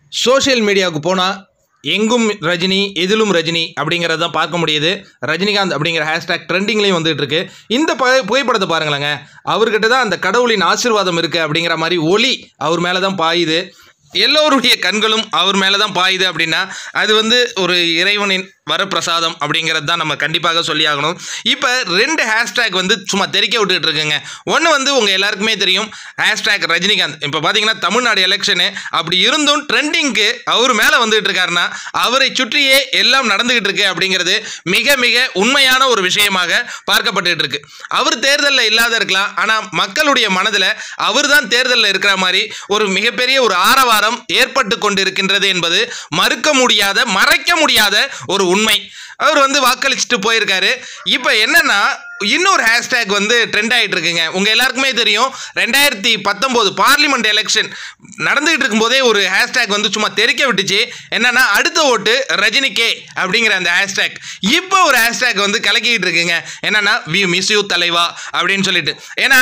social மீடியாவுக்கு போனால் எங்கும் ரஜினி எதிலும் ரஜினி அப்படிங்கிறத தான் பார்க்க முடியுது ரஜினிகாந்த் அப்படிங்கிற ஹேஷ்டேக் ட்ரெண்டிங்லேயும் வந்துட்டு இருக்கு இந்த ப புகைப்படத்தை பாருங்களேங்க அவர்கிட்ட தான் அந்த கடவுளின் ஆசீர்வாதம் இருக்குது அப்படிங்கிற மாதிரி ஒளி அவர் மேலே தான் பாயுது எல்லோருடைய கண்களும் அவர் மேலே தான் பாயுது அப்படின்னா அது வந்து ஒரு இறைவனின் வரப்பிரசாதம் அப்படிங்கிறது தான் நம்ம கண்டிப்பாக சொல்லி ஆகணும் இப்போ ரெண்டு ஹேஷ்டேக் வந்து சும்மா தெரிக்க விட்டுட்டு இருக்குங்க ஒன்று வந்து உங்கள் எல்லாருக்குமே தெரியும் ஹேஷ்டேக் ரஜினிகாந்த் இப்போ பார்த்தீங்கன்னா தமிழ்நாடு எலெக்ஷனு அப்படி இருந்தும் ட்ரெண்டிங்க்கு அவர் மேலே வந்துகிட்டு இருக்காருன்னா அவரை சுற்றியே எல்லாம் நடந்துகிட்டு இருக்கு அப்படிங்கிறது மிக மிக உண்மையான ஒரு விஷயமாக பார்க்கப்பட்டுட்டு இருக்கு அவர் தேர்தலில் இல்லாத இருக்கலாம் ஆனால் மக்களுடைய மனதில் அவர் தான் தேர்தலில் இருக்கிற மாதிரி ஒரு மிகப்பெரிய ஒரு ஆரவாரம் ஏற்பட்டு கொண்டிருக்கின்றது என்பது மறுக்க முடியாத மறைக்க முடியாத ஒரு உண்மை அவர் வந்து வாக்களிச்சுட்டு போயிருக்காரு இப்போ என்னன்னா இன்னொரு ஹேஷ்டேக் வந்து ட்ரெண்ட் ஆகிட்டு இருக்குங்க உங்கள் எல்லாருக்குமே தெரியும் ரெண்டாயிரத்தி பத்தொம்போது பார்லிமெண்ட் எலெக்ஷன் நடந்துகிட்டு இருக்கும்போதே ஒரு ஹேஷ்டேக் வந்து சும்மா தெரிக்க விட்டுச்சு என்னன்னா அடுத்த ஓட்டு ரஜினிகே அப்படிங்கிற அந்த ஹேஷ்டேக் இப்போ ஒரு ஹேஷ்டேக் வந்து கலக்கிட்டு இருக்குங்க என்னன்னா வி மிஸ் யூ தலைவா அப்படின்னு சொல்லிட்டு ஏன்னா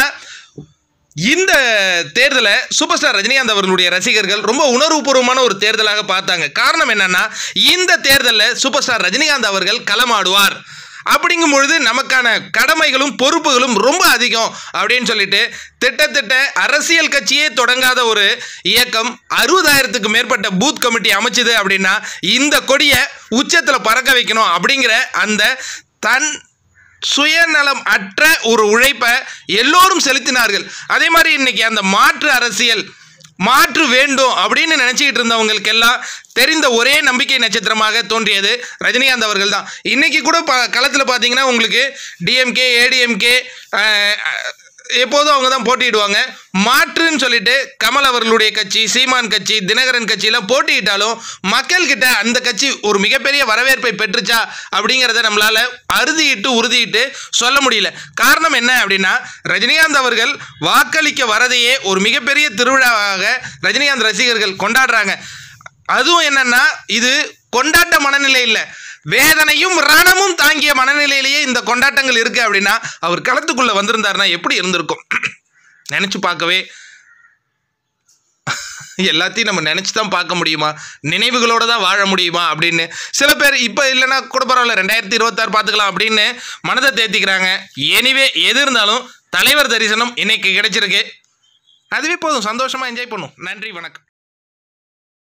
இந்த தேர்தலை சூப்பர் ஸ்டார் ரஜினிகாந்த் அவர்களுடைய ரசிகர்கள் ரொம்ப உணர்வுபூர்வமான ஒரு தேர்தலாக பார்த்தாங்க காரணம் என்னன்னா இந்த தேர்தலில் சூப்பர் ஸ்டார் ரஜினிகாந்த் அவர்கள் களமாடுவார் அப்படிங்கும் பொழுது நமக்கான கடமைகளும் பொறுப்புகளும் ரொம்ப அதிகம் அப்படின்னு சொல்லிட்டு திட்டத்திட்ட அரசியல் கட்சியே தொடங்காத ஒரு இயக்கம் அறுபதாயிரத்துக்கு மேற்பட்ட பூத் கமிட்டி அமைச்சுது அப்படின்னா இந்த கொடியை உச்சத்தில் பறக்க வைக்கணும் அப்படிங்கிற அந்த தன் சுயநலம் அற்ற ஒரு உழைப்பை எல்லோரும் செலுத்தினார்கள் அதே மாதிரி இன்னைக்கு அந்த மாற்று அரசியல் மாற்று வேண்டும் அப்படின்னு நினச்சிக்கிட்டு இருந்தவங்களுக்கு எல்லாம் தெரிந்த ஒரே நம்பிக்கை நட்சத்திரமாக தோன்றியது ரஜினிகாந்த் அவர்கள் தான் இன்னைக்கு கூட ப களத்தில் பார்த்தீங்கன்னா உங்களுக்கு டிஎம்கே ஏடிஎம்கே எப்போதும் அவங்க தான் போட்டியிடுவாங்க மாற்றுன்னு சொல்லிட்டு கமல் அவர்களுடைய கட்சி சீமான் கட்சி தினகரன் கட்சியெல்லாம் போட்டியிட்டாலும் மக்கள்கிட்ட அந்த கட்சி ஒரு மிகப்பெரிய வரவேற்பை பெற்றுச்சா அப்படிங்கிறத நம்மளால் அறுதியிட்டு உறுதியிட்டு சொல்ல முடியல காரணம் என்ன அப்படின்னா ரஜினிகாந்த் அவர்கள் வாக்களிக்க வரதையே ஒரு மிகப்பெரிய திருவிழாவாக ரஜினிகாந்த் ரசிகர்கள் கொண்டாடுறாங்க அதுவும் என்னன்னா இது கொண்டாட்ட மனநிலை இல்லை வேதனையும் ரணமும் தாங்கிய மனநிலையிலேயே இந்த கொண்டாட்டங்கள் இருக்கு அப்படின்னா அவர் களத்துக்குள்ள வந்திருந்தாருன்னா எப்படி இருந்திருக்கும் நினைச்சு பார்க்கவே எல்லாத்தையும் நம்ம நினச்சி தான் பார்க்க முடியுமா நினைவுகளோட தான் வாழ முடியுமா அப்படின்னு சில பேர் இப்போ இல்லைன்னா கூட பரவாயில்ல ரெண்டாயிரத்தி இருபத்தாறு பார்த்துக்கலாம் அப்படின்னு மனதை தேத்திக்கிறாங்க எனிவே எது இருந்தாலும் தலைவர் தரிசனம் இன்னைக்கு கிடைச்சிருக்கு அதுவே போதும் சந்தோஷமாக என்ஜாய் பண்ணும் நன்றி வணக்கம்